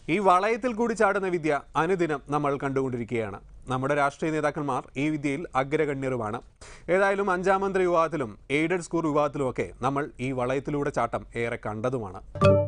ഈ വളയത്തിൽ കൂടി ചാടുന്ന വിദ്യ അനുദിനം നമ്മൾ കണ്ടുകൊണ്ടിരിക്കുകയാണ് നമ്മുടെ രാഷ്ട്രീയ നേതാക്കന്മാർ ഈ വിദ്യയിൽ അഗ്രഗണ്യരുമാണ് ഏതായാലും അഞ്ചാം മന്ത്രി വിവാഹത്തിലും എയ്ഡഡ് സ്കൂൾ വിവാഹത്തിലുമൊക്കെ നമ്മൾ ഈ വളയത്തിലൂടെ ചാട്ടം ഏറെ കണ്ടതുമാണ്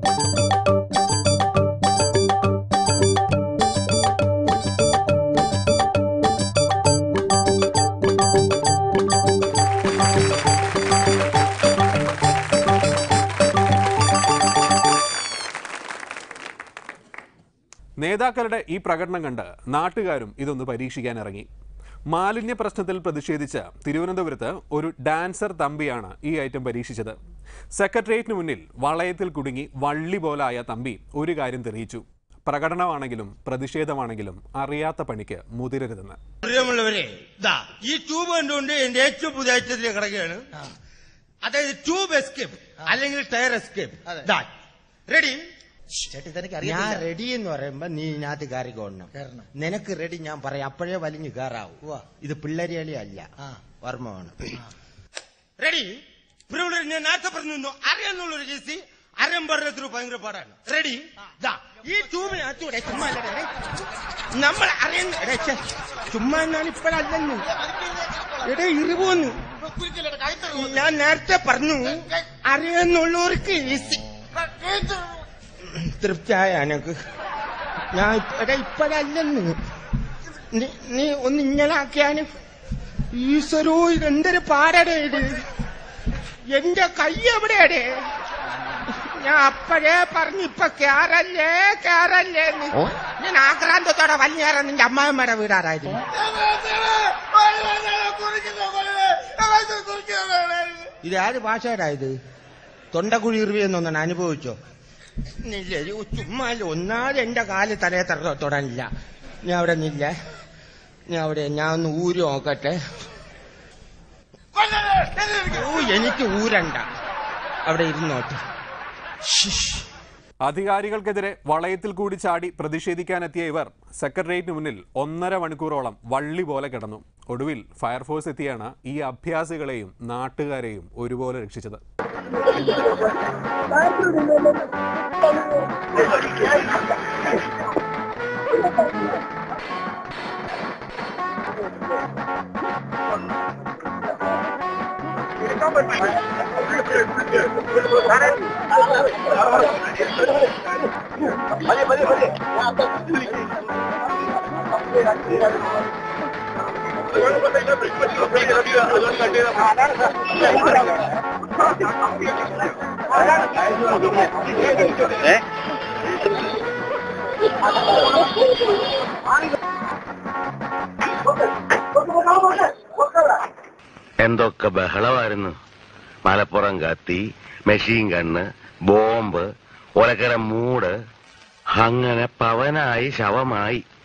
നേതാക്കളുടെ ഈ പ്രകടനം കണ്ട് നാട്ടുകാരും ഇതൊന്ന് പരീക്ഷിക്കാൻ ഇറങ്ങി മാലിന്യ പ്രശ്നത്തിൽ പ്രതിഷേധിച്ച് തിരുവനന്തപുരത്ത് ഒരു ഡാൻസർ തമ്പിയാണ് ഈ ഐറ്റം പരീക്ഷിച്ചത് സെക്രട്ടേറിയറ്റിന് മുന്നിൽ വളയത്തിൽ കുടുങ്ങി വള്ളി പോലായ തമ്പി ഒരു കാര്യം തെളിയിച്ചു പ്രകടനമാണെങ്കിലും പ്രതിഷേധമാണെങ്കിലും അറിയാത്ത പണിക്ക് മുതിരരുതെന്ന് പ്രിയമുള്ളവരെ ദാ ഈ ട്യൂബ് കണ്ടുകൊണ്ട് എന്റെ ഏറ്റവും പുതിയ ഐറ്റത്തിൽ കിടക്കുകയാണ് അതായത് ട്യൂബ് എസ്കേപ്പ് അല്ലെങ്കിൽ ടയർ എസ്കേപ്പ് ദാ റെഡി ചേട്ടി തനിക്ക് ഞാൻ അറിയത്തില്ല റെഡി എന്ന് പറയുമ്പോ നീ ഇതിനകത്ത് കയറി കൊള്ളണം കേറണം. നിനക്ക് റെഡി ഞാൻ പറയാം അപ്പോഴേ വലിഞ്ഞു കയറാവൂ ഉവ്വ. ഇത് പിള്ളേരി കളി അല്ല ആ. ഓർമ്മമാണ് റെഡി പ്രിയമുള്ളവരെ ഞാൻ നേരത്തെ പറഞ്ഞു അറിയാന്നുള്ളൊരു കേസ് അറിയാൻ പറഞ്ഞത്ര ഭയങ്കര പാടാണ് റെഡി ദാ ഈ ട്യൂബിനകത്തൂടെ ചുമ്മാ അല്ലടേ, എടേ. നമ്മൾ അറിയുന്ന എടേ, ഛെ, ചുമ്മാ എന്നാണ് ഇപ്പോഴല്ലെന്ന് എടേ ഇറിവോന്നു ഞാൻ നേരത്തെ പറഞ്ഞു അറിയാന്നുള്ളവർക്ക് ഈസി തൃപ്തിയായ എനക്ക് ഞാൻ ഇപ്പ- എടാ ഇപ്പോഴല്ലെന്ന് നീ നീ ഒന്ന് ഇങ്ങനെ ആക്കിയാന് ഈശ്വരോ ഇതെന്തൊരു പാടടേ ഇത് എന്റെ കൈ എവിടെയാടേ ഞാൻ അപ്പോഴേ പറഞ്ഞു ഇപ്പൊ കേറല്ലേ കേറല്ലേ എന്ന്. ഞാൻ ആക്രാന്തത്തോടെ വലിഞ്ഞേറാൻ നിന്റെ അമ്മായിമ്മയുടെ വീടാറായിരുന്നു ഇത് ഏത് ഭാഷയുടെ ഇത് തൊണ്ടക്കുഴി ഇറിവിയെന്നൊന്നാണ് അനുഭവിച്ചോ ഇല്ല ഇത് ചുമ്മാ ഇല്ല. ഒന്നാമത് എന്റെ കാല് തലയെ തറ തൊടാനില്ല ഞാൻ അവിടെ നില്ല ഞാൻ അവിടെ ഞാൻ ഒന്ന് ഊര് നോക്കട്ടെ ഓ എനിക്ക് ഊരണ്ട അവിടെ ഇരുന്നോട്ടെ അധികാരികൾക്കെതിരെ വളയത്തിൽ കൂടി ചാടി പ്രതിഷേധിക്കാനെത്തിയ ഇവർ സെക്രട്ടേറിയറ്റിന് മുന്നിൽ ഒന്നര മണിക്കൂറോളം വള്ളി പോലെ കിടന്നു ഒടുവിൽ ഫയർഫോഴ്സ് എത്തിയാണ് ഈ അഭ്യാസികളെയും നാട്ടുകാരെയും ഒരുപോലെ രക്ഷിച്ചത് എന്തൊക്കെ ബഹളമായിരുന്നു മലപ്പുറം കത്തി മെഷീൻ കണ്ണ് ബോംബ് ഒലക്കര മൂട് അങ്ങനെ പവനായി ശവമായി